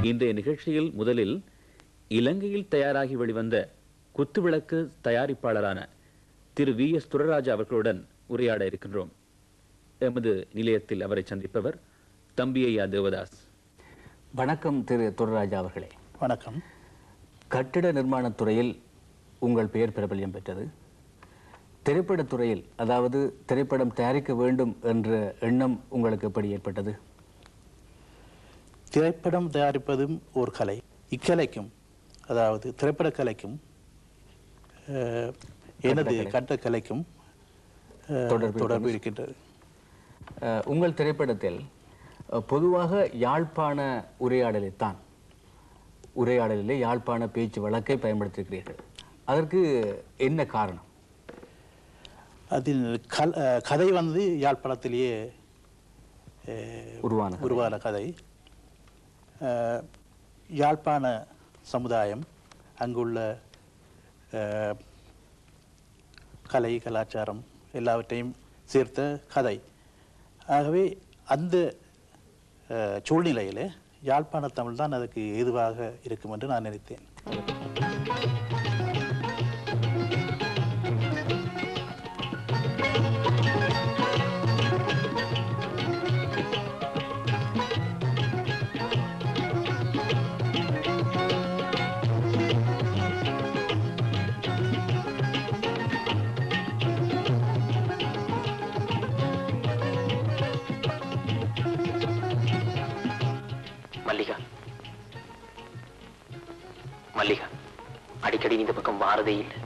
இன்றைய நிகழ்ச்சியில் முதலில் இலங்கையில் தயாராகி வெளிவந்த குத்துவிளக்கு தயாரிப்பாளரான திரு வி எஸ் துரராஜா அவர்களுடன் உரையாட இருக்கின்றோம் எமது நிலையத்தில் அவரை சந்திப்பவர் தம்பியையா தேவதாஸ் வணக்கம் திரு துரராஜா அவர்களே வணக்கம் கட்டிட நிர்மாணத் துறையில் உங்கள் பெயர் பிரபல்யம் பெற்றது திரைப்படத் துறையில் அதாவது திரைப்படம் தயாரிக்க வேண்டும் என்ற எண்ணம் உங்களுக்கு எப்படி ஏற்பட்டது திரைப்படம் தயாரிப்பதும் ஒரு கலை இக்கலைக்கும் அதாவது திரைப்படக் கலைக்கும் அஹ், எனது கட்டக்கலைக்கும் அஹ், தொடர்பு தொடர்பு இருக்கின்றது அஹ், உங்கள் திரைப்படத்தில் அஹ், பொதுவாக யாழ்ப்பாண உரையாடலைத்தான் உரையாடலிலே யாழ்ப்பாண பேச்சு வழக்கை பயன்படுத்தியிருக்கிறீர்கள் அதற்கு என்ன காரணம் அதில் கல் அஹ், கதை வந்து யாழ்ப்பாணத்திலேயே அஹ், உருவான கதை. உருவான கதை அஹ், யாழ்ப்பாண சமுதாயம் அங்குள்ள அஹ், கலை கலாச்சாரம் எல்லாவற்றையும் சேர்த்த கதை ஆகவே அந்த அஹ், சூழ்நிலையிலே யாழ்ப்பாண தமிழ் தான் அதுக்கு ஏதுவாக இருக்கும் என்று நான் நினைத்தேன் மல்லிகா மல்லிகா அடிக்கடி நீ இந்த பக்கம் வாரதே இல்லை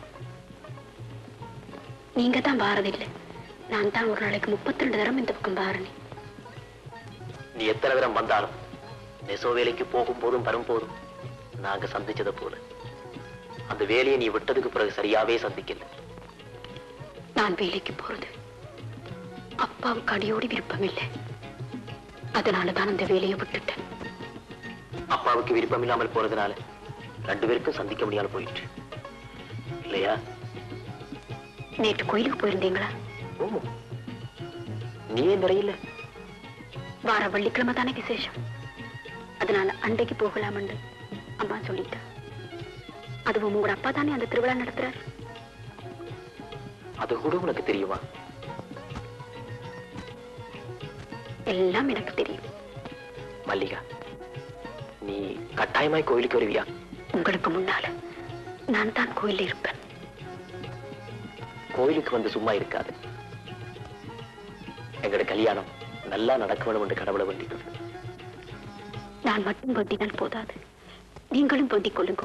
நீங்க தான் பாரதில்லை நான் தான் ஒரு நாளைக்கு முப்பத்தி ரெண்டு தரம் இந்த பக்கம் பாருனேன் நீ எத்தனை தரம் வந்தாலும் நெசோ வேலைக்கு போகும் போதும் வரும் போதும் நாங்க சந்திச்சதை போல அந்த வேலையை நீ விட்டதுக்கு பிறகு சரியாவே சந்திக்கல நான் வேலைக்கு போறது அப்பாவுக்கு அடியோடி விருப்பம் இல்லை அதனால தான் அந்த வேலையை விட்டுட்டேன் அப்பாவுக்கு விருப்பம் இல்லாமல் போனதுனால ரெண்டு பேருக்கும் சந்திக்க முடியாம போயிட்டு இல்லையா நேற்று கோயிலுக்கு போயிருந்தீங்களா ஓ நீ ஏன் நிறையில வார வெள்ளிக்கிழமை தானே விசேஷம் அதனால அண்டைக்கு போகலாம்னு அம்மா சொல்லிட்டா அதுவும் உங்களோட அப்பா தானே அந்த திருவிழா நடத்துறார் அது கூட உனக்கு தெரியுமா எல்லாம் எனக்கு தெரியும் மல்லிகா நீ கட்டாயமாய் கோயிலுக்கு வருவியா உங்களுக்கு முன்னால நான் தான் கோயில்ல இருப்பேன் கோயிலுக்கு வந்து சும்மா இருக்காது எங்களோட கல்யாணம் நல்லா நடக்க வேணும் என்று கடவுளை வேண்டிக்கொள் நான் மட்டும் வேண்டினால் போதாது நீங்களும் வேண்டிக் கொள்ளுங்க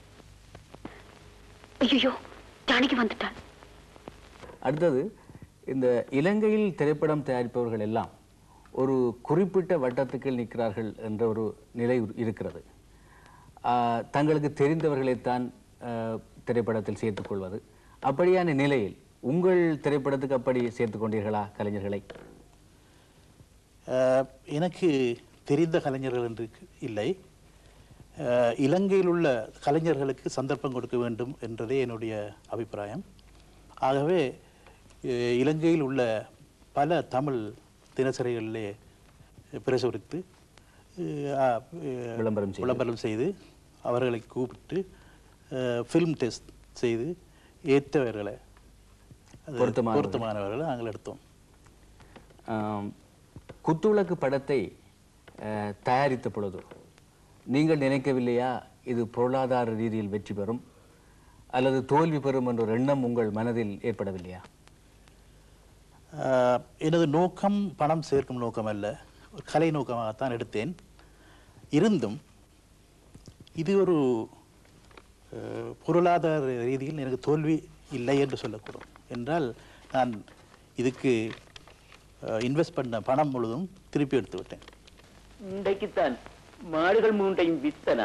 ஐயோ ஜானகி வந்துட்டாள் அடுத்தது இந்த இலங்கையில் திரைப்படம் தயாரிப்பவர்கள் எல்லாம் ஒரு குறிப்பிட்ட வட்டத்துக்குள் நிற்கிறார்கள் என்ற ஒரு நிலை இருக்கிறது ஆஹ், தங்களுக்கு தெரிந்தவர்களைத்தான் ஆஹ், திரைப்படத்தில் சேர்த்துக் கொள்வது அப்படியான நிலையில் உங்கள் திரைப்படத்துக்கு அப்படி சேர்த்துக் கொண்டீர்களா கலைஞர்களை அஹ், எனக்கு தெரிந்த கலைஞர்கள் என்று இல்லை அஹ், இலங்கையில் உள்ள கலைஞர்களுக்கு சந்தர்ப்பம் கொடுக்க வேண்டும் என்றதே என்னுடைய அபிப்பிராயம் ஆகவே அஹ், இலங்கையில் உள்ள பல தமிழ் தினசரிகளிலே பிரசுரித்து அஹ், அஹ், விளம்பரம் செய்து. விளம்பரம் செய்து அவர்களை கூப்பிட்டு ஃபில்ம் டெஸ்ட் செய்து ஏற்றவர்களை அது பொருத்தமானவர்களை. பொருத்தமானவர்களை நாங்கள் எடுத்தோம் ஆம், குத்துவிளக்கு படத்தை அஹ், தயாரித்த பொழுது நீங்கள் நினைக்கவில்லையா இது பொருளாதார ரீதியில் வெற்றி பெறும் அல்லது தோல்வி பெறும் என்ற ஒரு எண்ணம் உங்கள் மனதில் ஏற்படவில்லையா ஆஹ் எனது நோக்கம் பணம் சேர்க்கும் நோக்கம் அல்ல ஒரு கலை நோக்கமாகத்தான் எடுத்தேன் இருந்தும் இது ஒரு ஆஹ், பொருளாதார ரீதியில் எனக்கு தோல்வி இல்லை என்று சொல்லக்கூடும் என்றால் நான் இதுக்கு இன்வெஸ்ட் பண்ண பணம் முழுதும் திருப்பி எடுத்து விட்டேன் இன்றைக்குத்தான் மாடுகள் மூண்டையும் வித்தனா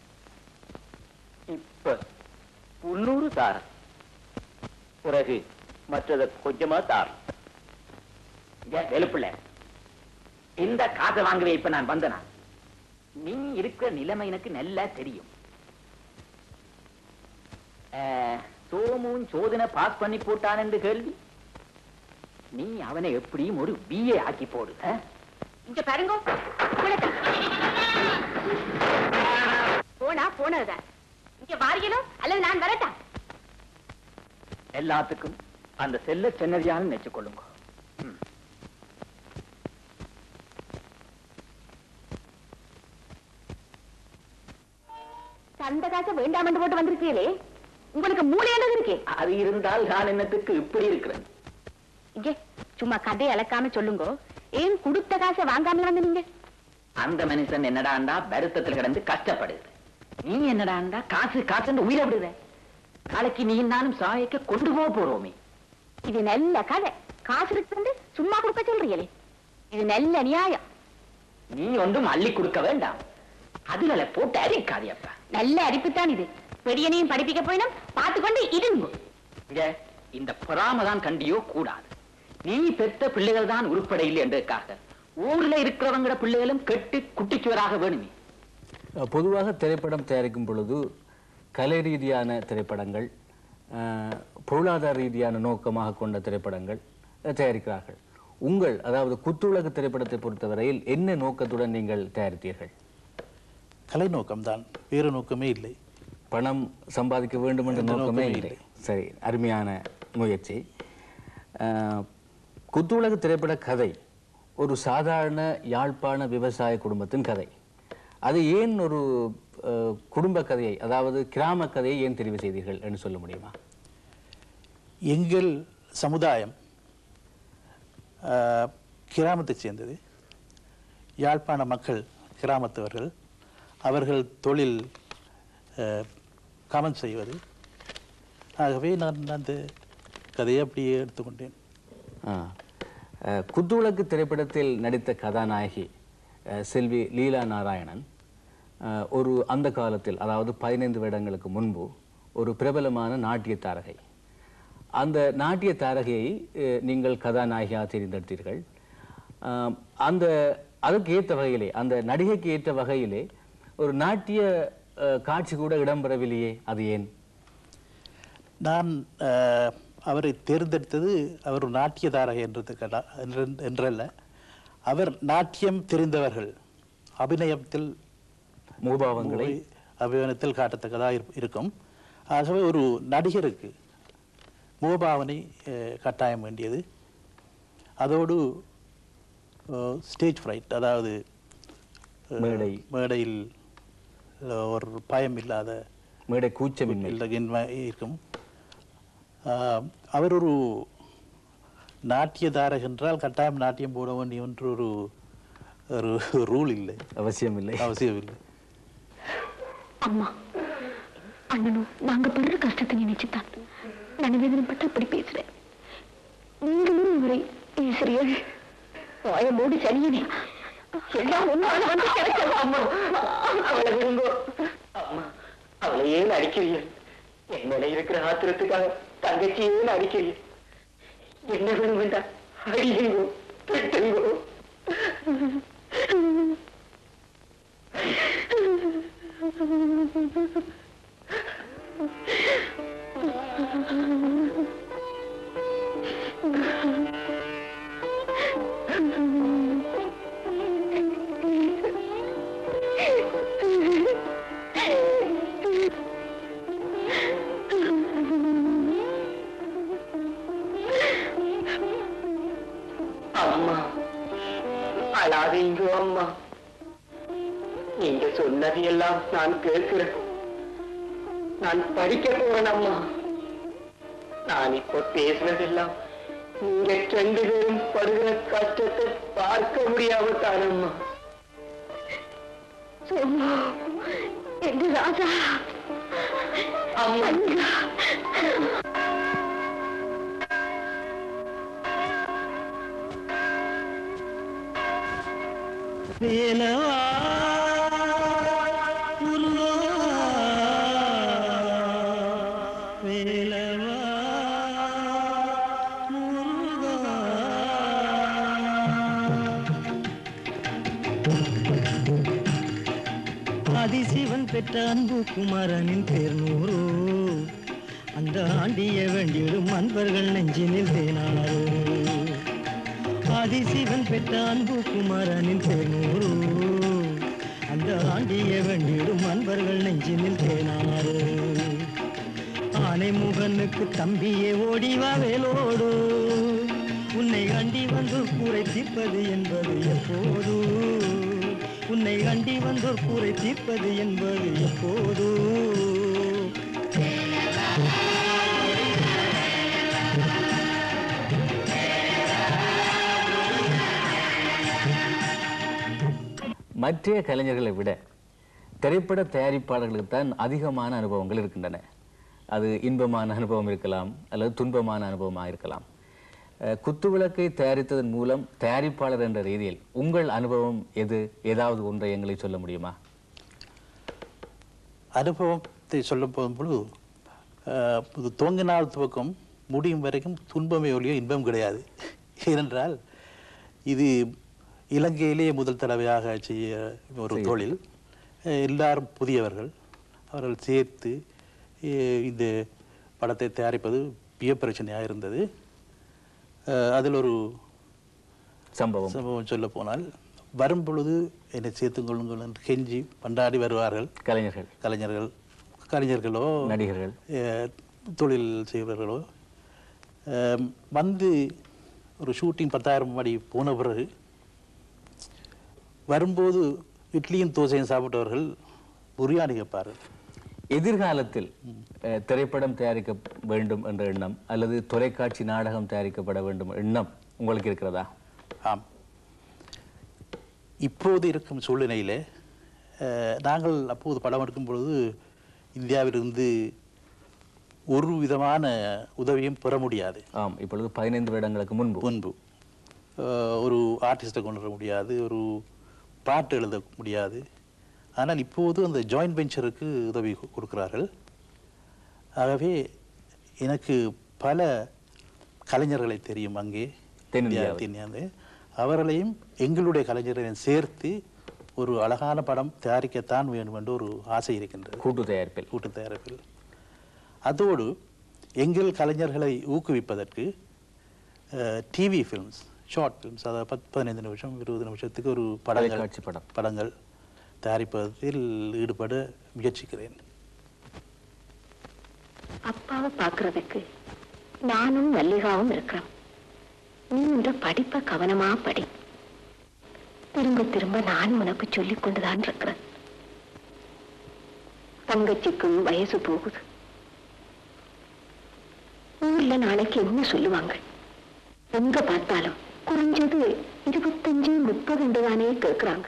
இப்ப முன்னூறு தார பிறகு மற்றத கொஞ்சமா தார வெளுப்பிள்ள இந்த காசை வாங்கவே இப்ப நான் வந்தனா நீ இருக்கிற நிலைமை எனக்கு நல்லா தெரியும் அஹ், சோமும் சோதனை பாஸ் பண்ணி போட்டான் என்று கேள்வி நீ அவனை எப்படியும் ஒரு பிஏ ஆக்கி போடு ஆ? இங்க பாருங்க குழக்கா. போனா போனதுதான் இங்க வாரியலோ அல்லது நான் வரட்டா எல்லாத்துக்கும் அந்த செல்ல சென்னதியான நினைச்சு கொள்ளுங்க சந்த காசை வேண்டாம் என்று போட்டு வந்திருக்கீங்களே உங்களுக்கு மூளையானது இருக்கே அது இருந்தால் நான் என்னத்துக்கு இப்படி இருக்கிறேன் இங்கே சும்மா கதை அளக்காம சொல்லுங்க ஏன் கொடுத்த காசை வாங்காம வந்து நீங்க அந்த மனுஷன் என்னடாண்டா வருத்தத்தில் கிடந்து கஷ்டப்படுது நீ என்னடாண்டா காசு காசுன்னு உயிரை விடுத நாளைக்கு நீ நானும் சாயக்க கொண்டு போக போறோமே இது நல்ல கதை காசு இருக்கு சும்மா கொடுக்க சொல்றீங்களே இது நல்ல நியாயம் நீ ஒன்றும் அள்ளி கொடுக்க வேண்டாம் அதுல போட்டு அரிக்காதியப்பா நல்ல அரிப்புத்தான் இது பெரியனையும் படிப்பிக்க போயினும் பார்த்துக்கொண்டு இருங்க இங்க இந்த பொறாம தான் கண்டியோ கூடாது நீ பெத்த பிள்ளைகள் தான் உருப்பட இல்லை என்றதுக்காக ஊர்ல இருக்கிறவங்கள பிள்ளைகளும் கெட்டு குட்டிச்சுவராக வேணுமே அஹ், பொதுவாக திரைப்படம் தயாரிக்கும் பொழுது கலை ரீதியான திரைப்படங்கள் அஹ், பொருளாதார ரீதியான நோக்கமாக கொண்ட திரைப்படங்கள் அஹ், தயாரிக்கிறார்கள் உங்கள் அதாவது குத்துலக திரைப்படத்தை பொறுத்தவரையில் என்ன நோக்கத்துடன் நீங்கள் தயாரித்தீர்கள் கலை நோக்கம்தான் வேறு நோக்கமே இல்லை பணம் சம்பாதிக்க வேண்டும் என்ற என்ற நோக்கமே நோக்கமே இல்லை சரி அருமையான முயற்சி அஹ், குத்துலக திரைப்பட கதை ஒரு சாதாரண யாழ்ப்பாண விவசாய குடும்பத்தின் கதை அது ஏன் ஒரு அஹ், குடும்ப கதையை அதாவது கிராம கதையை ஏன் தெரிவு செய்தீர்கள் என்று சொல்ல முடியுமா எங்கள் சமுதாயம் ஆஹ், கிராமத்தைச் சேர்ந்தது யாழ்ப்பாண மக்கள் கிராமத்தவர்கள் அவர்கள் தொழில் ஆஹ், கமன் செய்வது ஆகவே நான் அந்த கதையை அப்படியே எடுத்துக்கொண்டேன் ஆ. அஹ், குத்துவிளக்கு திரைப்படத்தில் நடித்த கதாநாயகி அஹ், செல்வி லீலா நாராயணன் அஹ், ஒரு அந்த காலத்தில் அதாவது பதினைந்து வருடங்களுக்கு முன்பு ஒரு பிரபலமான நாட்டிய தாரகை அந்த நாட்டிய தாரகையை அஹ், நீங்கள் கதாநாயகியாக தேர்ந்தெடுத்தீர்கள் ஆம், அந்த அதற்கு ஏற்ற வகையிலே அந்த நடிகைக்கு ஏற்ற வகையிலே ஒரு நாட்டிய அஹ், காட்சி கூட இடம்பெறவில்லையே அது ஏன் நான் ஆஹ், அவரை தேர்ந்தெடுத்தது அவர் ஒரு நாட்டிய தாரகை என்றதுக்கடா என்று- என்றல்ல அவர் நாட்டியம் தெரிந்தவர்கள் அபிநயத்தில் முகபாவங்களை அபிநயத்தில் காட்டத்தக்கதாக இருப்- இருக்கும் ஆகவே ஒரு நடிகருக்கு முகபாவனை அஹ், கட்டாயம் வேண்டியது அதோடு ஸ்டேஜ் ஃப்ரைட் அதாவது அஹ், மேடை. மேடையில் அஹ், ஒரு பயம் இல்லாத மேடை கூச்சமின்மை இல்லைன்மை இருக்கும் ஆஹ், அவர் ஒரு நாட்டியதாரர் என்றால் கட்டாயம் நாட்டியம் போட வேண்டிய என்று ஒரு ஒரு ரூல் இல்லை அவசியம் இல்லை அவசியம் இல்லை அம்மா அண்ணனும் நாங்க படுற கஷ்டத்தை நினைச்சுதான் மனவேதனைப்பட்டு அப்படி பேசுறேன் நீங்களும் இவரை பேசுறீர்கள் வாய மூடி சனியனே எல்லாம் உன்னால வந்து கிடைச்சது அம்மா அவளை விரும்போ அம்மா அவளை ஏன் அடிக்கிறீர்கள் என் மேல இருக்கிற ஆத்திரத்துக்காக தங்கச்சி ஏன் அடிக்கிறீர்கள் என்ன வேணும் வேண்டாம் அடியுங்கோ திட்டுங்கோ அம்மா அழாதீங்கோ அம்மா நீங்க சொன்னது எல்லாம் நான் கேட்கிறேன் நான் படிக்க போறேன் அம்மா நான் இப்ப பேசுனதெல்லாம் நீங்க ரெண்டு பேரும் படுகிற கஷ்டத்தை பார்க்க முடியாம தானம்மா சோமு எங்க ராஜா அம்மா வேலவா முருகா வேலவா முருகா ஆதிசிவன் பெற்ற அன்பு குமாரனின் பேர் நூறு அந்த ஆண்டிய வேண்டிடும் அன்பர்கள் நெஞ்சினில் தேனாரோ ஆதிசிவன் பெற்ற அன்பு குமாரனின் தேனூரு அந்த ஆண்டிய வேண்டிடும் அன்பர்கள் நெஞ்சினில் தேனாறு ஆனை முகனுக்கு தம்பியே ஓடிவா வேலோடு உன்னை அண்டி வந்து கூரை தீர்ப்பது என்பது எப்போது உன்னை அண்டி வந்தோர் கூரை தீர்ப்பது என்பது எப்போது மற்ற கலைஞர்களை விட திரைப்பட தயாரிப்பாளர்களுக்கு தான் அதிகமான அனுபவங்கள் இருக்கின்றன அது இன்பமான அனுபவம் இருக்கலாம் அல்லது துன்பமான அனுபவமாக இருக்கலாம் அஹ், குத்துவிளக்கை தயாரித்ததன் மூலம் தயாரிப்பாளர் என்ற ரீதியில் உங்கள் அனுபவம் எது ஏதாவது ஒன்றை எங்களை சொல்ல முடியுமா அனுபவத்தை சொல்ல போகும்பொழுது ஆஹ், இது துவங்கினால் துவக்கம் முடியும் வரைக்கும் துன்பமே ஒழிய இன்பம் கிடையாது ஏனென்றால் இது இலங்கையிலேயே முதல் தடவையாக செய்ய ஒரு தொழில் அஹ், எல்லாரும் புதியவர்கள் அவர்கள் சேர்த்து அஹ், இந்த படத்தை தயாரிப்பது மிக பிரச்சனையாக இருந்தது அஹ், அதில் ஒரு சம்பவம் சம்பவம் சொல்ல போனால் வரும் பொழுது என்னை சேர்த்துக் கொள்ளுங்கள் என்று கெஞ்சி பண்டாடி வருவார்கள் கலைஞர்கள் கலைஞர்கள் கலைஞர்களோ நடிகர்கள் அஹ், தொழில் செய்பவர்களோ அஹ், வந்து ஒரு ஷூட்டிங் பத்தாயிரம் அடி போன பிறகு வரும்போது இட்லியும் தோசையும் சாப்பிட்டவர்கள் பிரியாணி கேட்பார்கள் எதிர்காலத்தில் அஹ், திரைப்படம் தயாரிக்க வேண்டும் என்ற எண்ணம் அல்லது தொலைக்காட்சி நாடகம் தயாரிக்கப்பட வேண்டும் எண்ணம் உங்களுக்கு இருக்கிறதா ஆம் இப்போது இருக்கும் சூழ்நிலையில் அஹ், நாங்கள் அப்போது படம் எடுக்கும் பொழுது இந்தியாவிலிருந்து ஒரு விதமான உதவியும் பெற முடியாது ஆம் இப்பொழுது பதினைந்து வருடங்களுக்கு முன்பு முன்பு அஹ், ஒரு ஆர்டிஸ்ட்டை கொண்டு வர முடியாது ஒரு பாட்டு எழுத முடியாது ஆனால் இப்போது அந்த ஜாயின்ட் வெஞ்சருக்கு உதவி கொ- கொடுக்கிறார்கள் ஆகவே எனக்கு பல கலைஞர்களை தெரியும் அங்கே தென்னிந்தியாவில். தென்னியாந்து அவர்களையும் எங்களுடைய கலைஞர்களையும் சேர்த்து ஒரு அழகான படம் தயாரிக்கத்தான் வேண்டும் என்று ஒரு ஆசை இருக்கின்றது கூட்டு தயாரிப்பில் கூட்டு தயாரிப்பில் அதோடு எங்கள் கலைஞர்களை ஊக்குவிப்பதற்கு டிவி ஃபிலிம்ஸ் ஷார்ட் ஃபிலிம்ஸ் அதாவது பத்து பதினைந்து நிமிஷம் இருபது நிமிஷத்துக்கு ஒரு படங்கள் தொலைக்காட்சி படம் படங்கள் தயாரிப்பதில் ஈடுபட முயற்சிக்கிறேன் அப்பாவை பார்க்கறதுக்கு நானும் மல்லிகாவும் இருக்கிறோம் நீ இந்த படிப்பை கவனமா படி திரும்ப திரும்ப நான் உனக்கு சொல்லிக் கொண்டுதான் இருக்கிறேன் தங்கச்சிக்கும் வயசு போகுது ஊர்ல நாளைக்கு என்ன சொல்லுவாங்க எங்க பார்த்தாலும் குறைஞ்சது இருபத்தஞ்சு முப்பது தானே கேட்கிறாங்க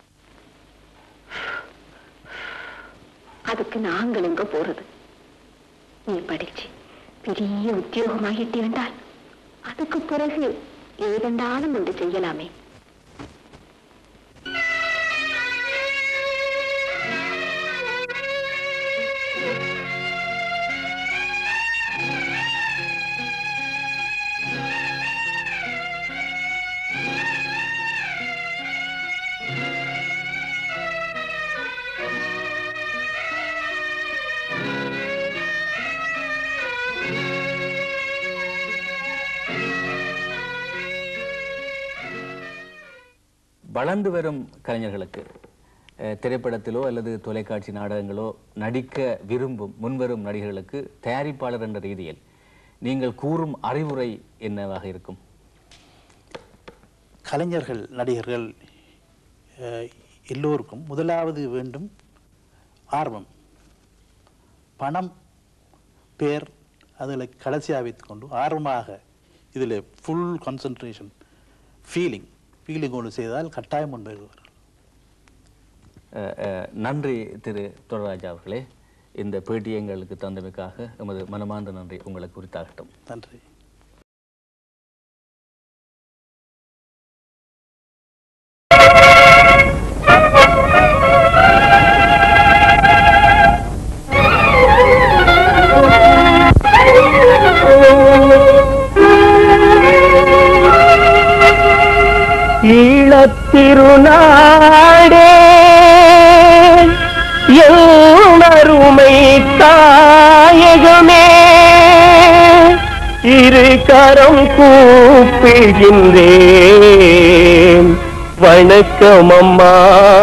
அதுக்கு நாங்கள் எங்க போறது நீ படிச்சு பெரிய உத்தியோகமாகிட்டு என்றால் அதுக்கு பிறகு ஏதென்றாலும் ஒன்று செய்யலாமே வளர்ந்து வரும் கலைஞர்களுக்கு அஹ், திரைப்படத்திலோ அல்லது தொலைக்காட்சி நாடகங்களோ நடிக்க விரும்பும் முன்வரும் நடிகர்களுக்கு தயாரிப்பாளர் என்ற ரீதியில் நீங்கள் கூறும் அறிவுரை என்னவாக இருக்கும் கலைஞர்கள் நடிகர்கள் அஹ், எல்லோருக்கும் முதலாவது வேண்டும் ஆர்வம் பணம் பேர் அதில் கடைசியாக வைத்துக்கொண்டு ஆர்வமாக இதில் ஃபுல் கான்சன்ட்ரேஷன் ஃபீலிங் ஃபீலிங் ஒன்று செய்தால் கட்டாயம் முன்பேறுவார் அஹ், அஹ், நன்றி திரு தொடராஜா அவர்களே இந்த பேட்டியை எங்களுக்கு தந்தமைக்காக எமது மனமார்ந்த நன்றி உங்களுக்கு குறித்தாகட்டும் நன்றி ஈழத்திருநாடே எல்லருமை தாயகமே இரு கரம் கூப்பிடுகின்றேன் வணக்கம் அம்மா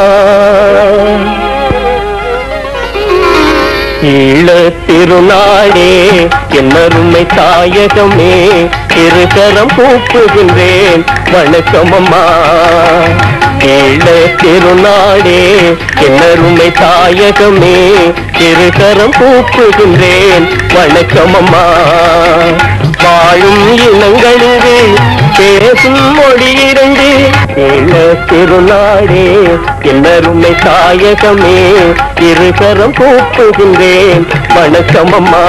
ஈழ திருநாடே என்னருமை தாயகமே திருகரம் கூப்புகின்றேன் வணக்கம் அம்மா ஈழ திருநாடே என்னருமை தாயகமே திருகரம் கூப்புகின்றேன் வணக்கம் அம்மா வாழும் இனங்களிலே பேசும் மொழி இரண்டு ஈழ திருநாடே என்னருமை தாயகமே இருகரம் கூப்புகின்றேன் வணக்கம் அம்மா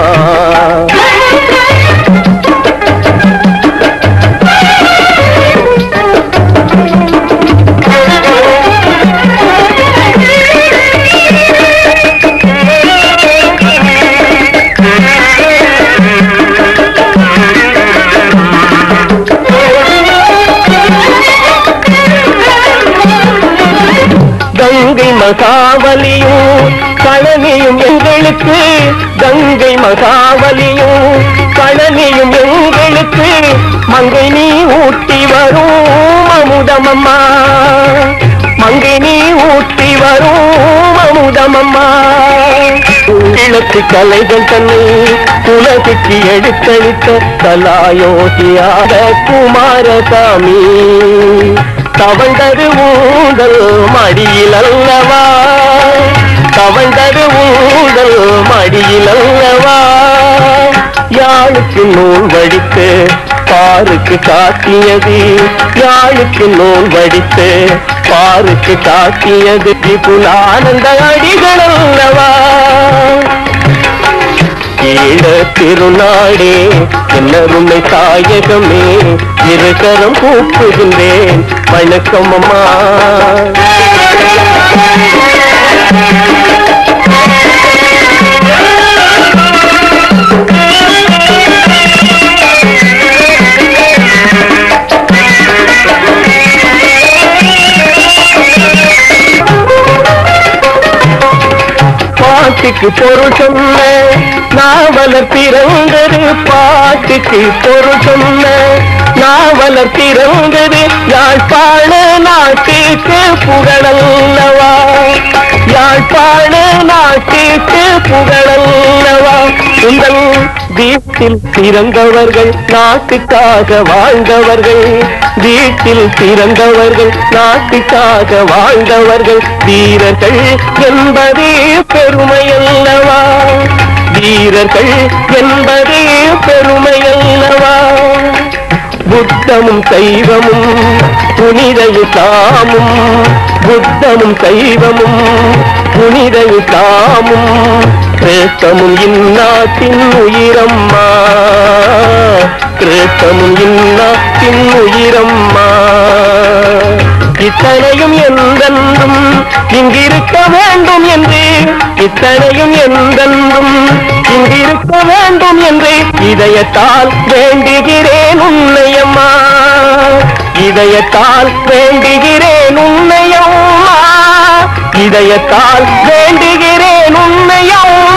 கங்கை மகாவலியும் பழனியும் எங்களுக்கு கங்கை மகாவலியும் பழனியும் எங்களுக்கு மங்கை நீ ஊட்டி வரும் அமுதமம்மா மங்கை நீ ஊட்டி வரும் அமுதமம்மா கிழக்கு கலைகள் தன்னை உலகுக்கு எடுத்தளித்த கலாயோசியாத குமாரசாமி தவழ்ந்தது ஊடல் மடியில் அல்லவா தவழ்ந்தது ஊடல் மடியில் அல்லவா யாழுக்கு நூல் வடித்து பாருக்கு காட்டியது யாழுக்கு நூல் வடித்து பாருக்கு காட்டியது விபுலானந்த அடிகள் அல்லவா ஈழ திருநாடே என்னருமை தாயகமே இருகரம் கூப்புகின்றேன் வணக்கம் அம்மா பாட்டுக்கு பொருள் சொன்ன நாவலர் பிறந்தது பாட்டுக்கு பொருள் சொன்ன நாவலர் பிறந்தது யாழ்ப்பாண நாட்டுக்கு புகழல்லவா யாழ்ப்பாண நாட்டுக்கு புகழல்லவா உங்கள் வீட்டில் பிறந்தவர்கள் நாட்டுக்காக வாழ்ந்தவர்கள் வீட்டில் பிறந்தவர்கள் நாட்டுக்காக வாழ்ந்தவர்கள் வீரர்கள் என்பதே பெருமையல்லவா வீரர்கள் என்பதே பெருமையல்லவா புத்தமும் சைவமும் புனித இஸ்லாமும் புத்தமும் சைவமும் புனித இஸ்லாமும் கிறிஸ்தமும் இந்நாட்டின் உயிரம்மா கிறிஸ்தமும் இந்நாட்டின் உயிரம்மா இத்தனையும் எந்தென்றும் இங்கிருக்க வேண்டும் என்று இத்தனையும் எந்தென்றும் இங்கிருக்க வேண்டும் என்று இதயத்தால் வேண்டுகிறேன் உன்னையம்மா இதயத்தால் வேண்டுகிறேன் உன்னையம்மா இதயத்தால் வேண்டுகிறேன் உன்னையம்மா